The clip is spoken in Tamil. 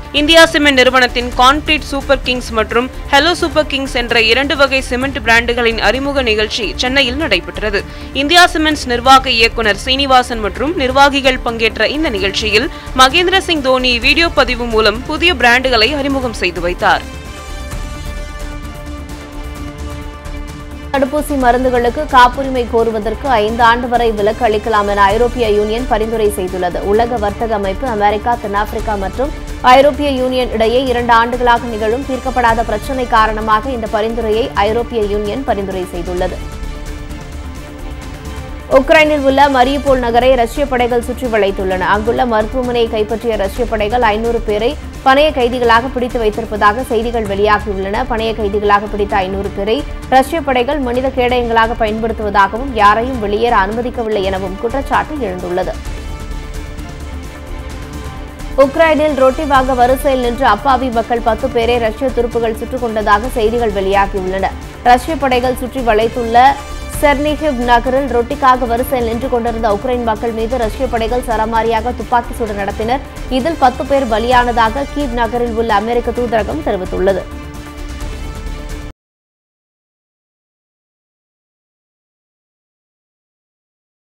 இந்தியா சிமெண்ட் நிறுவனத்தின் கான்கிரீட் சூப்பர் கிங்ஸ் மற்றும் ஹெலோ சூப்பர் கிங்ஸ் என்ற இரண்டு வகை சிமெண்ட் பிராண்டுகளின் அறிமுக நிகழ்ச்சி சென்னையில் நடைபெற்றது இந்தியா சிமெண்ட்ஸ் நிர்வாக இயக்குனர் சீனிவாசன் மற்றும் நிர்வாகிகள் பங்கேற்ற இந்த நிகழ்ச்சியில் மகேந்திர சிங் தோனி வீடியோ பதிவு மூலம் புதிய பிராண்டுகளை அறிமுகம் செய்து வைத்தார் தடுப்பூசி மருந்துகளுக்கு காப்புரிமை கோருவதற்கு ஐந்து ஆண்டு வரை விலக்கு அளிக்கலாம் என ஐரோப்பிய யூனியன் பரிந்துரை செய்துள்ளது உலக வர்த்தக அமைப்பு அமெரிக்கா தென்னாப்பிரிக்கா மற்றும் ஐரோப்பிய யூனியன் இடையே இரண்டு ஆண்டுகளாக நிகழும் தீர்க்கப்படாத பிரச்சினை காரணமாக இந்த பரிந்துரையை ஐரோப்பிய யூனியன் பரிந்துரை செய்துள்ளது உக்ரைனில் உள்ள மரியுபோல் நகரை ரஷ்ய படைகள் சுற்றி வளைத்துள்ளன அங்குள்ள மருத்துவமனையை கைப்பற்றிய ரஷ்ய படைகள் ஐநூறு பேரை பணைய கைதிகளாக பிடித்து வைத்திருப்பதாக செய்திகள் வெளியாகியுள்ளன பணைய கைதிகளாக பிடித்த ஐநூறு பேரை ரஷ்ய படைகள் மனித கேடயங்களாக பயன்படுத்துவதாகவும் யாரையும் வெளியேற அனுமதிக்கவில்லை எனவும் குற்றச்சாட்டு எழுந்துள்ளது உக்ரைனில் ரொட்டி வாங்க வரிசையில் நின்று அப்பாவி மக்கள் பத்து பேரை ரஷ்ய துருப்புகள் சுட்டுக் கொண்டதாக செய்திகள் வெளியாகியுள்ளன ரஷ்ய படைகள் சுற்றி வளைத்துள்ள செர்னிஹிவ் நகரில் ரொட்டிக்காக வரிசையில் நின்று கொண்டிருந்த உக்ரைன் மக்கள் மீது ரஷ்ய படைகள் சரமாரியாக துப்பாக்கி சூடு நடத்தினர் இதில் பத்து பேர் பலியானதாக கீவ் நகரில் உள்ள அமெரிக்க தூதரகம் தெரிவித்துள்ளது